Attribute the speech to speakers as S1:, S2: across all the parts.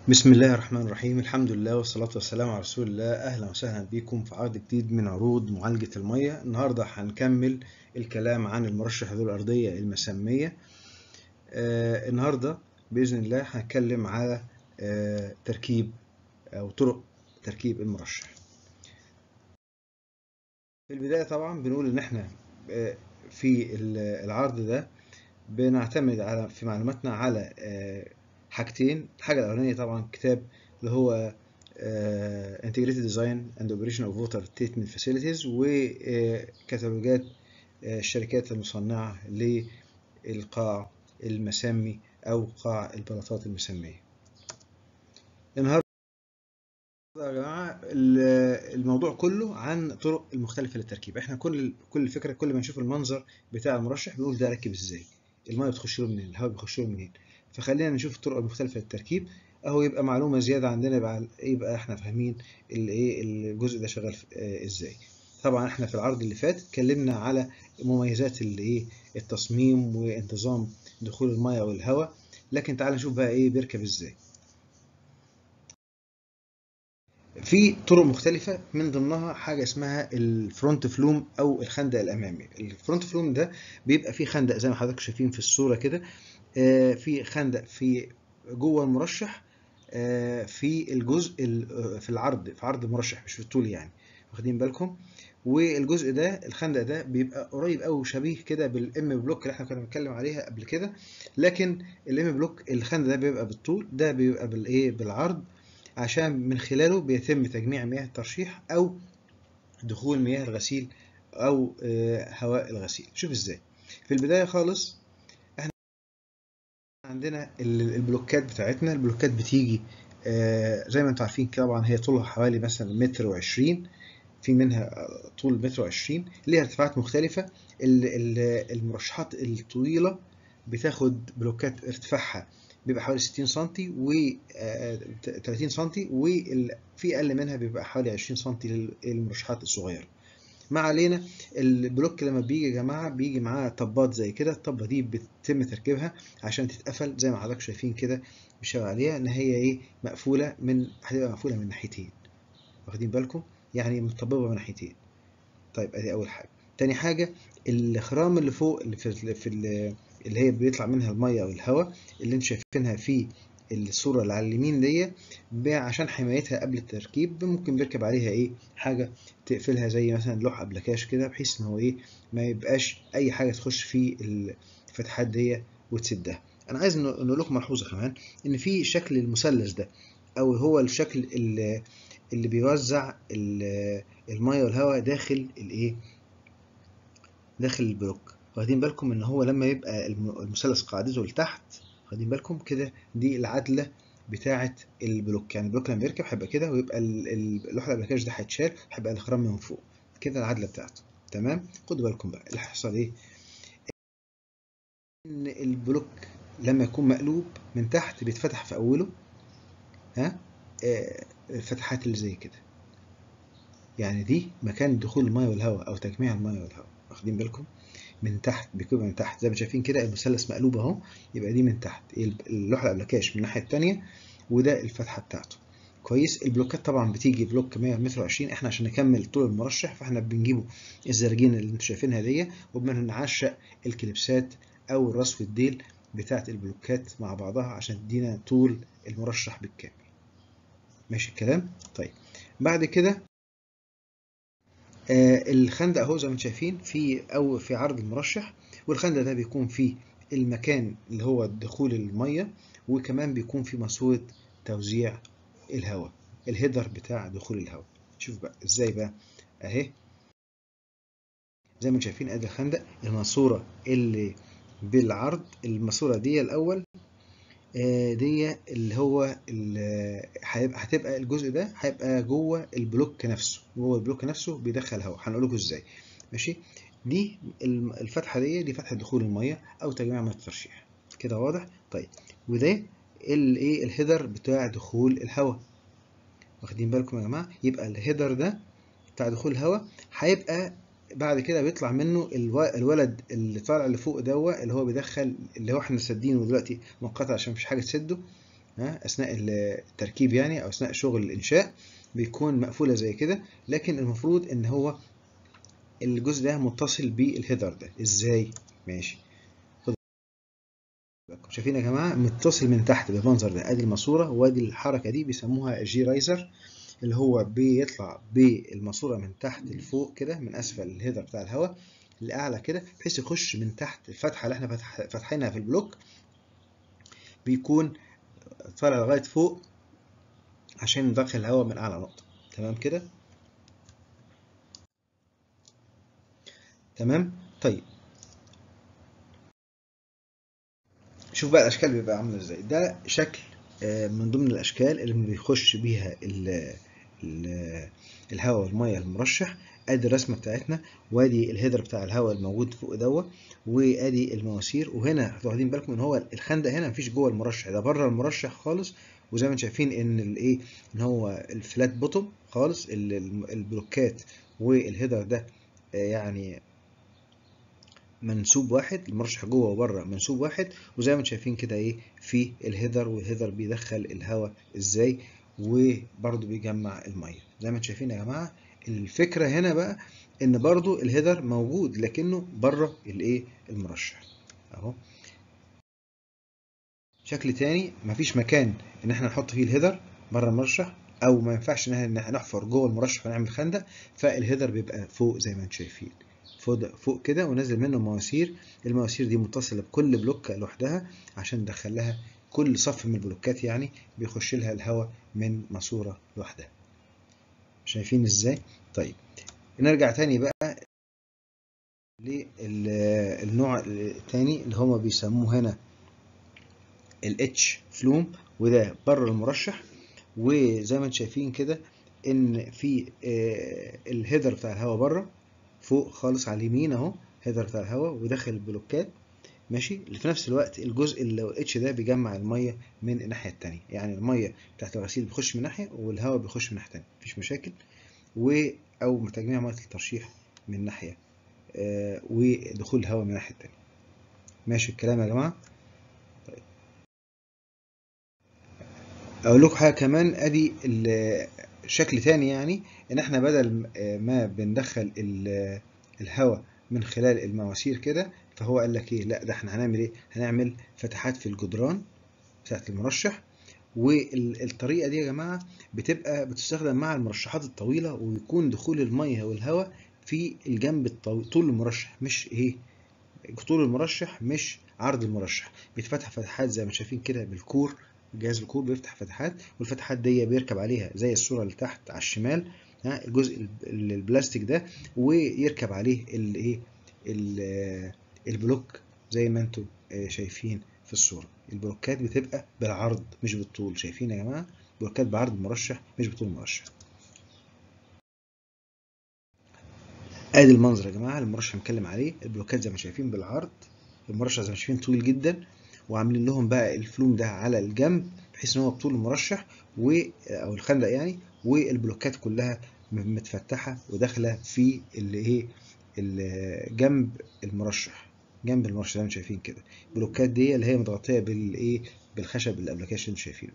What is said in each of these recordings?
S1: بسم الله الرحمن الرحيم الحمد لله والصلاة والسلام على رسول الله أهلا وسهلا بكم في عرض جديد من عروض معالجة المية النهاردة هنكمل الكلام عن المرشح ذو الأرضية المسمية آه النهاردة بإذن الله هنتكلم على آه تركيب أو طرق تركيب المرشح في البداية طبعا بنقول إن إحنا آه في العرض ده بنعتمد على في معلوماتنا على آه حاجتين الحاجة الأولانية طبعا كتاب اللي هو uh, Integrated Design and Operation of Water Treatment Facilities وكتالوجات uh, الشركات المصنعة للقاع المسمي أو قاع البلاطات المسمية النهاردة يا جماعة الموضوع كله عن طرق المختلفة للتركيب احنا كل كل الفكرة كل ما نشوف المنظر بتاع المرشح بنقول ده ركب ازاي المية بتخش له منين الهواء بيخش له منين فخلينا نشوف الطرق المختلفة للتركيب اهو يبقى معلومة زيادة عندنا يبقى يبقى احنا فاهمين الايه الجزء ده شغال ازاي طبعا احنا في العرض اللي فات اتكلمنا على مميزات الايه التصميم وانتظام دخول المياه والهواء لكن تعال نشوف بقى ايه بيركب ازاي في طرق مختلفة من ضمنها حاجة اسمها الفرونت فلوم أو الخندق الأمامي الفرونت فلوم ده بيبقى فيه خندق زي ما حضرتك شايفين في الصورة كده في خندق في جوه المرشح في الجزء في العرض في عرض المرشح مش في الطول يعني واخدين بالكم والجزء ده الخندق ده بيبقى قريب قوي شبيه كده بالام بلوك اللي احنا كنا بنتكلم عليها قبل كده لكن الام بلوك الخندق ده بيبقى بالطول ده بيبقى بالايه بالعرض عشان من خلاله بيتم تجميع مياه الترشيح او دخول مياه الغسيل او هواء الغسيل شوف ازاي في البدايه خالص احنا عندنا البلوكات بتاعتنا البلوكات بتيجي زي ما انتم عارفين طبعا هي طولها حوالي مثلا متر وعشرين في منها طول متر وعشرين ليها ارتفاعات مختلفة المرشحات الطويلة بتاخد بلوكات ارتفاعها بيبقى حوالي 60 سم و 30 سم وفي اقل منها بيبقى حوالي 20 سم للمرشحات الصغيره ما علينا البلوك لما بيجي يا جماعه بيجي معاه طبات زي كده الطبه دي بيتم تركيبها عشان تتقفل زي ما حضرتك شايفين كده بيشاور عليها ان هي ايه مقفوله من هتبقى مقفوله من ناحيتين واخدين بالكم يعني مطببه من ناحيتين طيب ادي اول حاجه تاني حاجه الخرام اللي فوق اللي في, في اللي هي بيطلع منها الميه او الهواء اللي انتم شايفينها في الصوره اللي على اليمين دي عشان حمايتها قبل التركيب ممكن بيركب عليها ايه حاجه تقفلها زي مثلا لوح ابلكاش كده بحيث ان هو ايه ما يبقاش اي حاجه تخش في الفتحات دي وتسدها انا عايز نقول لكم ملحوظه كمان ان في شكل المثلث ده او هو الشكل اللي, اللي بيوزع الميه والهواء داخل الايه داخل البلوك واخدين بالكم ان هو لما يبقى المثلث قاعدته لتحت واخدين بالكم كده دي العدله بتاعه البلوك يعني البلوك لما يركب هيبقى كده ويبقى اللوح الابلكاش ده هيتشال هيبقى الخرام من فوق كده العدله بتاعته تمام خدوا بالكم بقى اللي هيحصل ايه ان البلوك لما يكون مقلوب من تحت بيتفتح في اوله ها آه الفتحات اللي زي كده يعني دي مكان دخول الميه والهواء او تجميع الميه والهواء واخدين بالكم من تحت بيكون من تحت زي ما شايفين كده المثلث مقلوب اهو يبقى دي من تحت اللوحه الابلكاش من الناحيه الثانيه وده الفتحه بتاعته كويس البلوكات طبعا بتيجي بلوك 100 متر 20 احنا عشان نكمل طول المرشح فاحنا بنجيبه الزرجين اللي انتم شايفينها دي وبنعشق الكليبسات او الراس والديل بتاعه البلوكات مع بعضها عشان تدينا طول المرشح بالكامل ماشي الكلام طيب بعد كده آه الخندق اهو زي ما انتم شايفين في او في عرض المرشح والخندق ده بيكون فيه المكان اللي هو دخول الميه وكمان بيكون في ماسوره توزيع الهواء الهيدر بتاع دخول الهواء شوف بقى ازاي بقى اهي زي ما انتم شايفين ادي الخندق الماسوره اللي بالعرض الماسوره دي الاول دي اللي هو هيبقى هتبقى الجزء ده هيبقى جوه البلوك نفسه جوه البلوك نفسه بيدخل هواء هنقول لكم ازاي ماشي دي الفتحه دي دي فتحه دخول الميه او تجميع ميه الترشيح كده واضح طيب وده الايه الهيدر بتاع دخول الهواء واخدين بالكم يا جماعه يبقى الهيدر ده بتاع دخول الهواء هيبقى بعد كده بيطلع منه الولد اللي طالع لفوق دوا اللي هو بيدخل اللي هو احنا سادينه دلوقتي مؤقتا عشان مفيش حاجه تسده ها اثناء التركيب يعني او اثناء شغل الانشاء بيكون مقفوله زي كده لكن المفروض ان هو الجزء ده متصل بالهيدر ده ازاي ماشي خد بالكم شايفين يا جماعه متصل من تحت بالمنظر ده ادي الماسوره وادي الحركه دي بيسموها جي رايزر اللي هو بيطلع بالماسوره من تحت لفوق كده من اسفل الهيدر بتاع الهواء لاعلى كده بحيث يخش من تحت الفتحه اللي احنا فتح فاتحينها في البلوك بيكون طالع لغايه فوق عشان ندخل الهواء من اعلى نقطه تمام كده تمام طيب شوف بقى الاشكال بيبقى عامله ازاي ده شكل من ضمن الاشكال اللي بيخش بيها ال ال الهواء والميه المرشح ادي الرسمه بتاعتنا وادي الهيدر بتاع الهواء الموجود فوق دوت وادي المواسير وهنا واخدين بالكم ان هو الخندق هنا مفيش جوه المرشح ده بره المرشح خالص وزي ما انتم شايفين ان الايه ان هو الفلات بوتوم خالص البلوكات والهيدر ده يعني منسوب واحد المرشح جوه وبره منسوب واحد وزي ما انتم شايفين كده ايه في الهيدر والهيدر بيدخل الهواء ازاي وبرده بيجمع الميه زي ما انتم شايفين يا جماعه الفكره هنا بقى ان برضو الهيدر موجود لكنه بره الايه المرشح اهو شكل تاني مفيش مكان ان احنا نحط فيه الهيدر بره المرشح او ما ينفعش ان احنا نحفر جوه المرشح ونعمل خندق فالهيدر بيبقى فوق زي ما انتم شايفين فوق فوق كده ونازل منه مواسير المواسير دي متصله بكل بلوكه لوحدها عشان ندخل لها كل صف من البلوكات يعني بيخش لها الهواء من ماسوره لوحدها شايفين ازاي طيب نرجع تاني بقى للنوع التاني اللي هما بيسموه هنا الاتش فلوم وده بره المرشح وزي ما انتم شايفين كده ان في الهيدر بتاع الهواء بره فوق خالص على اليمين اهو هيدر بتاع الهواء وداخل البلوكات ماشي اللي في نفس الوقت الجزء اللي هو الاتش ده بيجمع الميه من الناحيه التانية يعني الميه بتاعت الغسيل بتخش من ناحيه والهواء بيخش من ناحيه تانية مفيش مشاكل و او تجميع ميه الترشيح من ناحيه آه ودخول الهواء من الناحيه التانية ماشي الكلام يا جماعه طيب اقول لكم حاجه كمان ادي شكل تاني يعني ان احنا بدل ما بندخل الهواء من خلال المواسير كده فهو قال لك ايه لا ده احنا هنعمل ايه هنعمل فتحات في الجدران بتاعت المرشح والطريقه دي يا جماعه بتبقى بتستخدم مع المرشحات الطويله ويكون دخول الميه والهواء في الجنب الطويل طول المرشح مش ايه طول المرشح مش عرض المرشح بيتفتح فتحات زي ما شايفين كده بالكور جهاز الكور بيفتح فتحات والفتحات دي بيركب عليها زي الصوره اللي تحت على الشمال ها الجزء البلاستيك ده ويركب عليه الايه البلوك زي ما انتم شايفين في الصوره البلوكات بتبقى بالعرض مش بالطول شايفين يا جماعه بلوكات بعرض المرشح مش بطول المرشح ادي المنظر يا جماعه المرشح متكلم عليه البلوكات زي ما شايفين بالعرض المرشح زي ما شايفين طويل جدا وعاملين لهم بقى الفلوم ده على الجنب بحيث ان هو بطول المرشح و او الخندق يعني والبلوكات كلها متفتحه وداخله في اللي ايه جنب المرشح جنب المرشح زي ما شايفين كده البلوكات دي اللي هي متغطيه بالايه بالخشب الابلكيشن اللي شايفينه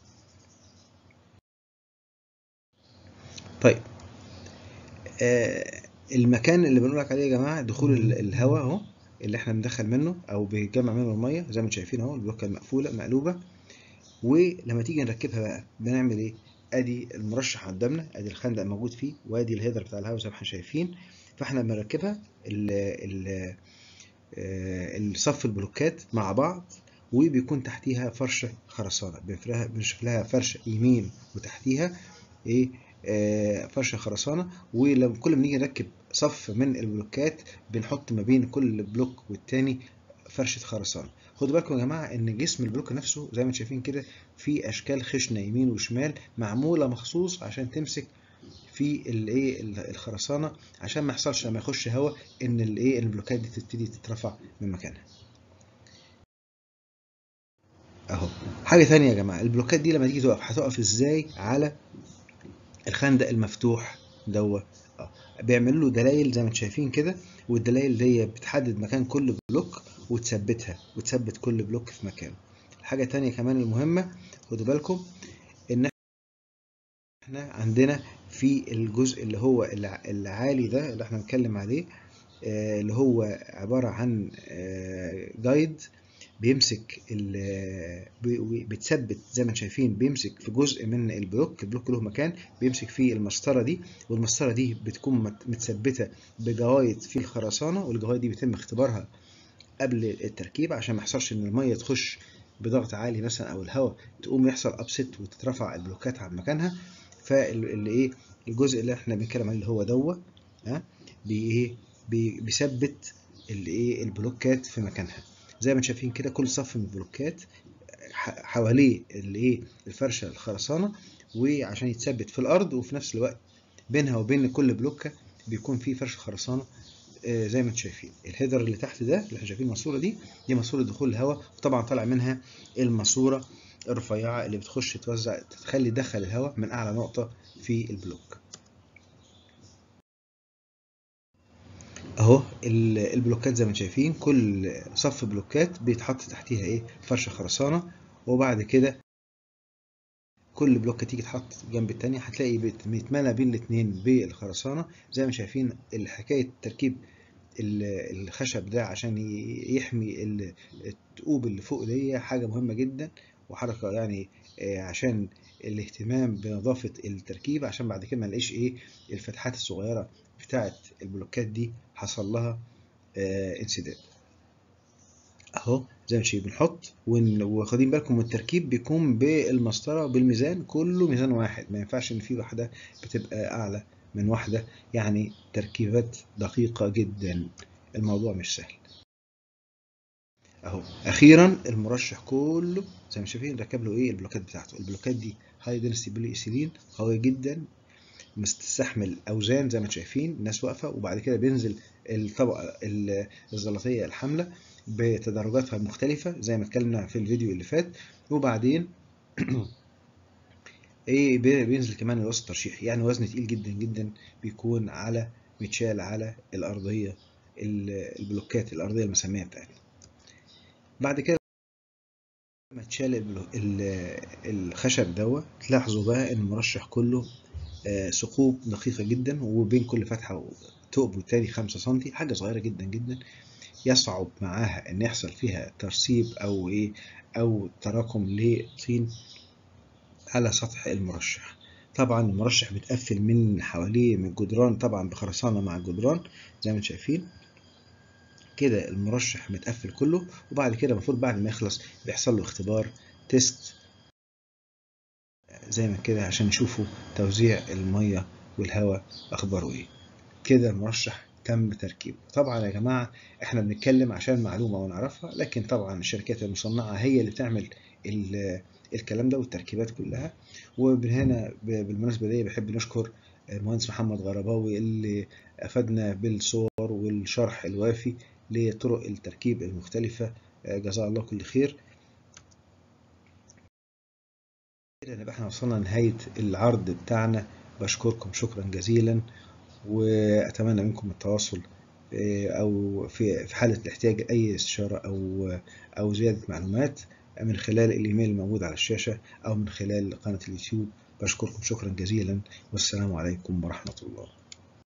S1: طيب آه المكان اللي بنقول لك عليه يا جماعه دخول الهواء اهو اللي احنا بندخل منه او بيجمع منه الميه زي ما انتم شايفين اهو البلوكه المقفوله مقلوبه ولما تيجي نركبها بقى بنعمل ايه ادي المرشح قدامنا ادي الخندق موجود فيه وادي الهيدر بتاع الهواء زي ما احنا شايفين فاحنا بنركبها الصف البلوكات مع بعض وبيكون تحتيها فرشه خرسانه بنشوف لها فرشه يمين وتحتيها ايه آه فرشه خرسانه ولما كل ما نيجي نركب صف من البلوكات بنحط ما بين كل بلوك والتاني فرشه خرسانه خدوا بالكم يا جماعه ان جسم البلوك نفسه زي ما انتم شايفين كده في اشكال خشنه يمين وشمال معموله مخصوص عشان تمسك في الايه الخرسانه عشان ما يحصلش لما يخش هواء ان الايه البلوكات دي تبتدي تترفع من مكانها اهو حاجه ثانيه يا جماعه البلوكات دي لما تيجي تقف هتقف ازاي على الخندق المفتوح دوت اه بيعملوا له دلايل زي ما انتم شايفين كده والدلايل دي بتحدد مكان كل بلوك وتثبتها وتثبت كل بلوك في مكانه حاجة تانية كمان المهمة خدوا بالكم ان احنا عندنا في الجزء اللي هو الع- العالي ده اللي احنا بنتكلم عليه آه، اللي هو عبارة عن جايد بيمسك ال- بي- بيتثبت زي ما انتم شايفين بيمسك في جزء من البلوك البلوك له مكان بيمسك فيه المسطرة دي والمسطرة دي بتكون مت- متثبتة بجوايد في الخرسانة والجوايد دي بيتم اختبارها قبل التركيب عشان ما يحصلش ان الميه تخش بضغط عالي مثلا او الهواء تقوم يحصل ابست وتترفع البلوكات عن مكانها فاللي ايه الجزء اللي احنا بنتكلم عليه اللي هو دوه ها بي ايه بي- بيثبت الايه البلوكات في مكانها زي ما انتم شايفين كده كل صف من البلوكات ح- حواليه الايه الفرشه الخرسانه وعشان يتثبت في الارض وفي نفس الوقت بينها وبين كل بلوكه بيكون في فرشه خرسانه آه، زي ما انتم شايفين الهيدر اللي تحت ده اللي احنا شايفين الماسوره دي دي ماسوره دخول الهواء وطبعا طالع منها الماسوره الرفيعه اللي بتخش توزع تخلي تدخل الهواء من اعلى نقطه في البلوك اهو ال- البلوكات زي ما انتم شايفين كل صف بلوكات بيتحط تحتيها ايه فرشه خرسانه وبعد كده كل بلوكة تيجي تحط جنب التانية هتلاقي بيت- بيتملى بين الاتنين بالخرسانة زي ما شايفين حكاية تركيب ال- الخشب ده عشان ي- يحمي ال- الثقوب اللي فوق دي حاجة مهمة جدا وحركة يعني آه، عشان الاهتمام بنظافة التركيب عشان بعد كده ما نلاقيش ايه الفتحات الصغيرة بتاعة البلوكات دي حصل لها آه، انسداد اهو زي ما شايفين بنحط ون- واخدين بالكم من التركيب بيكون بالمسطره بالميزان كله ميزان واحد ما ينفعش ان في واحده بتبقى اعلى من واحده يعني تركيبات دقيقه جدا الموضوع مش سهل اهو اخيرا المرشح كله زي ما شايفين ركب له ايه البلوكات بتاعته البلوكات دي هاي دنسيتي بولي ايثيلين قويه جدا مستحمل اوزان زي ما انتم شايفين الناس واقفه وبعد كده بينزل الطبقه ال- الزلطيه الحامله بتدرجاتها المختلفه زي ما اتكلمنا في الفيديو اللي فات وبعدين ايه بي- بينزل كمان الوزن الترشيحي يعني وزن تقيل جدا جدا بيكون على متشال على الارضيه ال- البلوكات الارضيه المساميه بتاعتنا بعد كده لما تشال البلو- ال- الخشب دوت تلاحظوا بقى ان المرشح كله آه، ثقوب دقيقة جدا وبين كل فتحة ثقب والتاني خمسة سنتي حاجة صغيرة جدا جدا يصعب معاها ان يحصل فيها ترسيب او ايه او تراكم لطين على سطح المرشح طبعا المرشح متقفل من حواليه من الجدران طبعا بخرسانة مع الجدران زي ما انتم شايفين كده المرشح متقفل كله وبعد كده المفروض بعد ما يخلص بيحصل له اختبار تيست زي ما كده عشان يشوفوا توزيع المية والهواء اخباره ايه كده المرشح تم تركيبه طبعا يا جماعة احنا بنتكلم عشان معلومة ونعرفها لكن طبعا الشركات المصنعة هي اللي بتعمل ال- الكلام ده والتركيبات كلها ومن هنا ب- بالمناسبة دي بحب نشكر المهندس محمد غرباوي اللي أفادنا بالصور والشرح الوافي لطرق التركيب المختلفة جزاه الله كل خير كده نبقى احنا وصلنا لنهاية العرض بتاعنا بشكركم شكرا جزيلا وأتمنى منكم التواصل آه، أو في في حالة الاحتياج أي استشارة أو أو زيادة معلومات من خلال الإيميل الموجود على الشاشة أو من خلال قناة اليوتيوب بشكركم شكرا جزيلا والسلام عليكم ورحمة الله